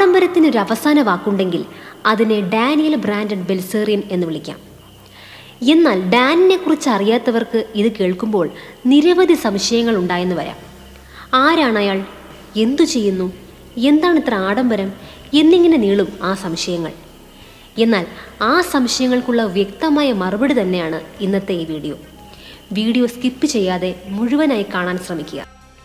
ആഡംബരത്തിനൊരു അവസാന വാക്കുണ്ടെങ്കിൽ അതിനെ Daniel branded ബെൽസേറിയൻ എന്ന് വിളിക്കാം എന്നാൽ ഡാനിനെ കുറിച്ച് അറിയാത്തവർക്ക് ഇത് കേൾക്കുമ്പോൾ നിരവധി സംശയങ്ങൾ ഉണ്ടായെന്ന് വരാം ആരാണ് അയാൾ എന്തു ചെയ്യുന്നു എന്താണ് ഇത്ര ആഡംബരം എന്നിങ്ങനെ നീളും ആ സംശയങ്ങൾ എന്നാൽ ആ സംശയങ്ങൾക്കുള്ള വ്യക്തമായ മറുപടി തന്നെയാണ് ഇന്നത്തെ ഈ വീഡിയോ വീഡിയോ സ്കിപ്പ് ചെയ്യാതെ മുഴുവനായി കാണാൻ ശ്രമിക്കുക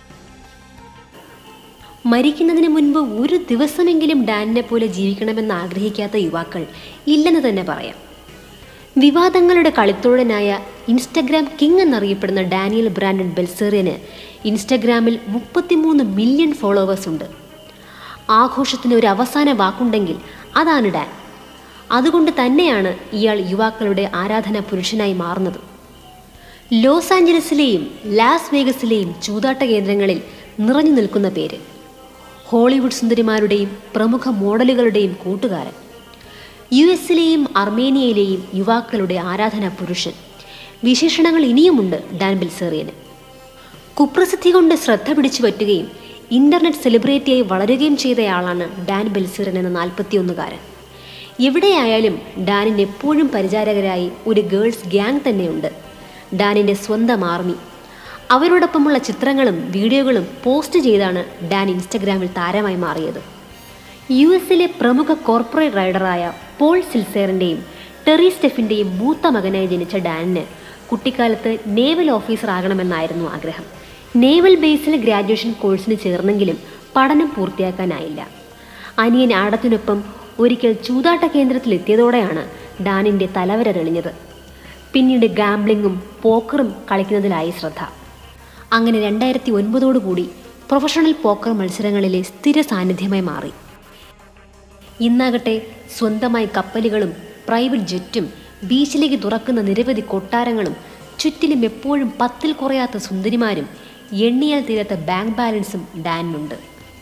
മരിക്കുന്നതിന് മുൻപ് ഒരു ദിവസമെങ്കിലും ഡാനിനെ പോലെ ജീവിക്കണമെന്ന് ആഗ്രഹിക്കാത്ത യുവാക്കൾ ഇല്ലെന്ന് തന്നെ പറയാം വിവാദങ്ങളുടെ കളിത്തോഴനായ ഇൻസ്റ്റഗ്രാം കിങ് എന്നറിയപ്പെടുന്ന ഡാനിയൽ ബ്രാൻഡൻ ബെൽസേറിയന് ഇൻസ്റ്റഗ്രാമിൽ മുപ്പത്തിമൂന്ന് മില്യൺ ഫോളോവേഴ്സ് ഉണ്ട് ആഘോഷത്തിന് ഒരു അവസാന വാക്കുണ്ടെങ്കിൽ അതാണ് ഡാൻ അതുകൊണ്ട് തന്നെയാണ് ഇയാൾ യുവാക്കളുടെ ആരാധനാ പുരുഷനായി മാറുന്നത് ലോസ് ആഞ്ചലസിലെയും ലാസ് വേഗസിലെയും ചൂതാട്ട കേന്ദ്രങ്ങളിൽ നിറഞ്ഞു നിൽക്കുന്ന പേര് ഹോളിവുഡ് സുന്ദരിമാരുടെയും പ്രമുഖ മോഡലുകളുടെയും കൂട്ടുകാരൻ യു എസിലെയും അർമേനിയയിലെയും യുവാക്കളുടെ ആരാധനാ പുരുഷൻ വിശേഷണങ്ങൾ ഇനിയുമുണ്ട് ഡാൻ ബിൽസേറിയന് കുപ്രസിദ്ധി കൊണ്ട് ശ്രദ്ധ പിടിച്ചു പറ്റുകയും ഇന്റർനെറ്റ് സെലിബ്രിറ്റിയായി വളരുകയും ചെയ്തയാളാണ് ഡാൻ ബെൽസീറൻ എന്ന നാൽപ്പത്തിയൊന്നുകാരൻ എവിടെയായാലും ഡാനിന് എപ്പോഴും പരിചാരകരായി ഒരു ഗേൾസ് ഗ്യാങ് തന്നെയുണ്ട് ഡാനിൻ്റെ സ്വന്തം ആർമി അവരോടൊപ്പമുള്ള ചിത്രങ്ങളും വീഡിയോകളും പോസ്റ്റ് ചെയ്താണ് ഡാൻ ഇൻസ്റ്റഗ്രാമിൽ താരമായി മാറിയത് യു എസിലെ പ്രമുഖ കോർപ്പറേറ്റ് റൈഡറായ പോൾ സിൽസേറിൻ്റെയും ടെറി സ്റ്റെഫിൻ്റെയും മൂത്ത മകനായി ജനിച്ച ഡാനിന് കുട്ടിക്കാലത്ത് നേവൽ ഓഫീസർ ആകണമെന്നായിരുന്നു ആഗ്രഹം നേവൽ ബേസിൽ ഗ്രാജുവേഷൻ കോഴ്സിന് ചേർന്നെങ്കിലും പഠനം പൂർത്തിയാക്കാനായില്ല അനിയൻ ആടത്തിനൊപ്പം ഒരിക്കൽ ചൂതാട്ട കേന്ദ്രത്തിൽ എത്തിയതോടെയാണ് ഡാനിൻ്റെ തലവര തെളിഞ്ഞത് പിന്നീട് ഗാംബ്ലിങ്ങും പോക്കറും കളിക്കുന്നതിലായി ശ്രദ്ധ അങ്ങനെ രണ്ടായിരത്തി ഒൻപതോടുകൂടി പ്രൊഫഷണൽ പോക്കർ മത്സരങ്ങളിലെ സ്ഥിര സാന്നിധ്യമായി മാറി ഇന്നാകട്ടെ സ്വന്തമായി കപ്പലുകളും പ്രൈവറ്റ് ജെറ്റും ബീച്ചിലേക്ക് തുറക്കുന്ന നിരവധി കൊട്ടാരങ്ങളും ചുറ്റിലും എപ്പോഴും പത്തിൽ കുറയാത്ത സുന്ദരിമാരും എണ്ണിയാൽ തീരാത്ത ബാങ്ക് ബാലൻസും ഡാനിനുണ്ട്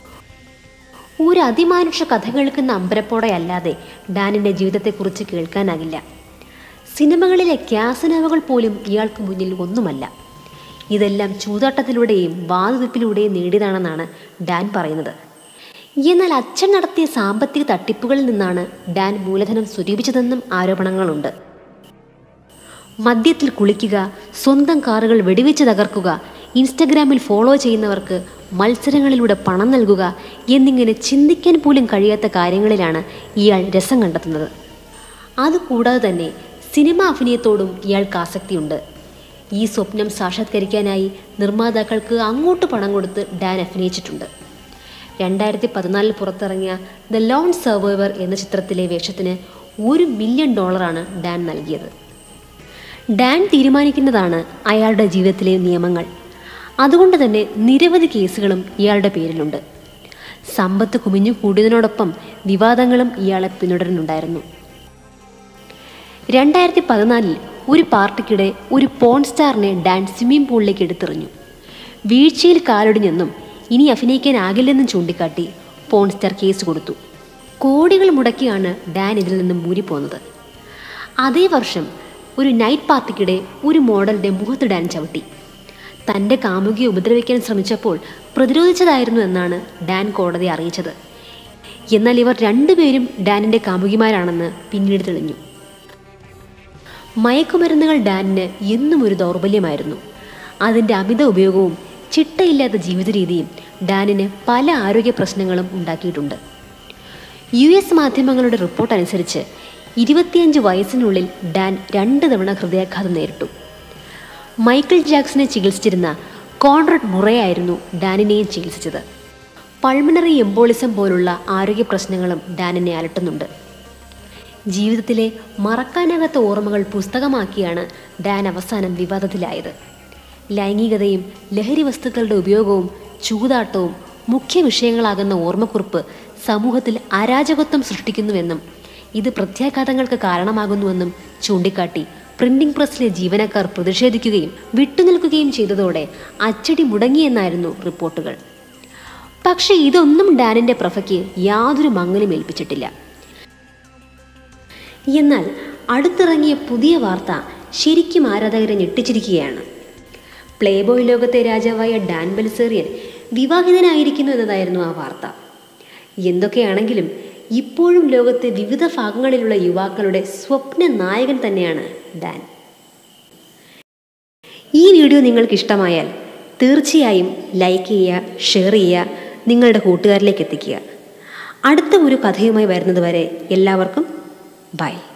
ഒരു അതിമാനുഷ കഥ കേൾക്കുന്ന അമ്പരപ്പോടെ അല്ലാതെ ഡാനിൻ്റെ ജീവിതത്തെക്കുറിച്ച് കേൾക്കാനാകില്ല സിനിമകളിലെ ക്യാസനവകൾ പോലും ഇയാൾക്ക് മുന്നിൽ ഒന്നുമല്ല ഇതെല്ലാം ചൂതാട്ടത്തിലൂടെയും വാതുവെപ്പിലൂടെയും നേടിയതാണെന്നാണ് ഡാൻ പറയുന്നത് എന്നാൽ അച്ഛൻ നടത്തിയ സാമ്പത്തിക തട്ടിപ്പുകളിൽ നിന്നാണ് ഡാൻ മൂലധനം സ്വരൂപിച്ചതെന്നും ആരോപണങ്ങളുണ്ട് മദ്യത്തിൽ കുളിക്കുക സ്വന്തം കാറുകൾ വെടിവെച്ച് തകർക്കുക ഇൻസ്റ്റഗ്രാമിൽ ഫോളോ ചെയ്യുന്നവർക്ക് മത്സരങ്ങളിലൂടെ പണം നൽകുക എന്നിങ്ങനെ ചിന്തിക്കാൻ പോലും കഴിയാത്ത കാര്യങ്ങളിലാണ് ഇയാൾ രസം കണ്ടെത്തുന്നത് അതുകൂടാതെ തന്നെ സിനിമ അഭിനയത്തോടും ഇയാൾക്ക് ആസക്തിയുണ്ട് ഈ സ്വപ്നം സാക്ഷാത്കരിക്കാനായി നിർമ്മാതാക്കൾക്ക് അങ്ങോട്ട് പണം കൊടുത്ത് ഡാൻ അഭിനയിച്ചിട്ടുണ്ട് രണ്ടായിരത്തി പതിനാലിൽ പുറത്തിറങ്ങിയ ദ ലോൺ സർവൈവർ എന്ന ചിത്രത്തിലെ വേഷത്തിന് ഒരു മില്യൺ ഡോളറാണ് ഡാൻ നൽകിയത് ഡാൻ തീരുമാനിക്കുന്നതാണ് അയാളുടെ ജീവിതത്തിലെ നിയമങ്ങൾ അതുകൊണ്ട് തന്നെ നിരവധി കേസുകളും ഇയാളുടെ പേരിലുണ്ട് സമ്പത്ത് കുമിഞ്ഞു കൂടിയതിനോടൊപ്പം വിവാദങ്ങളും ഇയാളെ പിന്തുടരുന്നുണ്ടായിരുന്നു രണ്ടായിരത്തി പതിനാലിൽ ഒരു പാർട്ടിക്കിടെ ഒരു പോൺ സ്റ്റാറിനെ ഡാൻ സ്വിമ്മിംഗ് പൂളിലേക്ക് എടുത്തെറിഞ്ഞു വീഴ്ചയിൽ കാലൊടിഞ്ഞെന്നും ഇനി അഭിനയിക്കാനാകില്ലെന്നും ചൂണ്ടിക്കാട്ടി പോൺ സ്റ്റാർ കേസ് കൊടുത്തു കോടികൾ മുടക്കിയാണ് ഡാൻ ഇതിൽ നിന്നും മൂരിപ്പോന്നത് അതേ വർഷം ഒരു നൈറ്റ് പാർട്ടിക്കിടെ ഒരു മോഡലിന്റെ മുഖത്ത് ഡാൻ ചവിട്ടി തൻ്റെ കാമുകിയെ ഉപദ്രവിക്കാൻ ശ്രമിച്ചപ്പോൾ പ്രതിരോധിച്ചതായിരുന്നു എന്നാണ് ഡാൻ കോടതിയെ അറിയിച്ചത് എന്നാൽ ഇവർ രണ്ടുപേരും ഡാനിൻ്റെ കാമുകിമാരാണെന്ന് പിന്നീട് തെളിഞ്ഞു മയക്കുമരുന്നുകൾ ഡാനിന് എന്നും ഒരു ദൗർബല്യമായിരുന്നു അതിൻ്റെ അമിത ഉപയോഗവും ചിട്ടയില്ലാത്ത ജീവിത രീതിയും ഡാനിന് പല ആരോഗ്യ പ്രശ്നങ്ങളും ഉണ്ടാക്കിയിട്ടുണ്ട് യു എസ് മാധ്യമങ്ങളുടെ റിപ്പോർട്ട് അനുസരിച്ച് ഇരുപത്തിയഞ്ച് വയസ്സിനുള്ളിൽ ഡാൻ രണ്ട് തവണ ഹൃദയാഘാതം നേരിട്ടു മൈക്കിൾ ജാക്സനെ ചികിത്സിച്ചിരുന്ന കോൺറഡ് മുറയായിരുന്നു ഡാനിനെയും ചികിത്സിച്ചത് പൾമിനറി എംബോളിസം പോലുള്ള ആരോഗ്യ പ്രശ്നങ്ങളും ഡാനിനെ അലട്ടുന്നുണ്ട് ജീവിതത്തിലെ മറക്കാനാകാത്ത ഓർമ്മകൾ പുസ്തകമാക്കിയാണ് ഡാൻ അവസാനം വിവാദത്തിലായത് ലൈംഗികതയും ലഹരി വസ്തുക്കളുടെ ഉപയോഗവും ചൂതാട്ടവും മുഖ്യ വിഷയങ്ങളാകുന്ന ഓർമ്മക്കുറിപ്പ് സമൂഹത്തിൽ അരാജകത്വം സൃഷ്ടിക്കുന്നുവെന്നും ഇത് പ്രത്യാഘാതങ്ങൾക്ക് കാരണമാകുന്നുവെന്നും ചൂണ്ടിക്കാട്ടി പ്രിന്റിംഗ് പ്രസ്സിലെ ജീവനക്കാർ പ്രതിഷേധിക്കുകയും വിട്ടുനിൽക്കുകയും ചെയ്തതോടെ അച്ചടി മുടങ്ങിയെന്നായിരുന്നു റിപ്പോർട്ടുകൾ പക്ഷേ ഇതൊന്നും ഡാനിൻ്റെ പ്രഭയ്ക്ക് യാതൊരു മങ്ങലും ഏൽപ്പിച്ചിട്ടില്ല എന്നാൽ അടുത്തിറങ്ങിയ പുതിയ വാർത്ത ശരിക്കും ആരാധകരെ ഞെട്ടിച്ചിരിക്കുകയാണ് പ്ലേബോയ് ലോകത്തെ രാജാവായ ഡാൻ ബെൽസേറിയൻ വിവാഹിതനായിരിക്കുന്നു എന്നതായിരുന്നു ആ വാർത്ത എന്തൊക്കെയാണെങ്കിലും ഇപ്പോഴും ലോകത്തെ വിവിധ ഭാഗങ്ങളിലുള്ള യുവാക്കളുടെ സ്വപ്ന നായകൻ തന്നെയാണ് ഡാൻ ഈ വീഡിയോ നിങ്ങൾക്ക് ഇഷ്ടമായാൽ തീർച്ചയായും ലൈക്ക് ചെയ്യുക ഷെയർ ചെയ്യുക നിങ്ങളുടെ കൂട്ടുകാരിലേക്ക് എത്തിക്കുക അടുത്ത ഒരു കഥയുമായി വരുന്നത് വരെ എല്ലാവർക്കും ബൈ